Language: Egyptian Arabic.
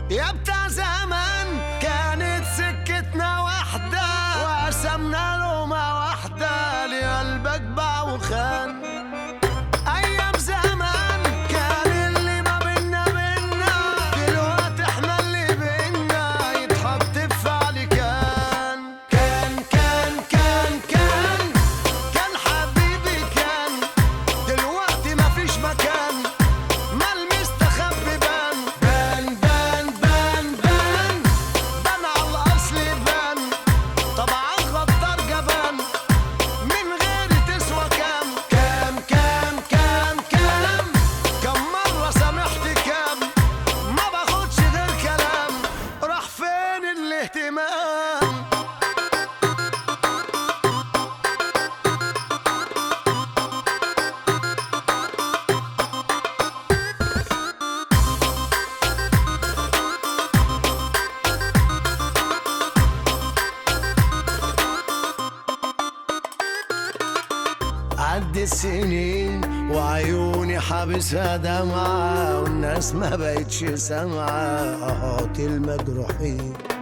يا بتاع زمان كانت سكتنا واحدة وقسمنا لقمة واحدة لقلبك باع وخان أيام زمان كان اللي ما بينا بينا دلوقتي احنا اللي بينا يتحط في فعل كان كان كان كان كان كان حبيبي كان دلوقتي مفيش مكان ما المستخبي بان بان بان بان بان بان على الأصل بان طبعا غدار جبان من غير تسوى كام كام كام كام كام كم مرة سامحت كام ما باخدش غير كلام راح فين الاهتمام عد السنين وعيوني حابسها دمعة والناس ما بقتش سامعة أهات المجروحين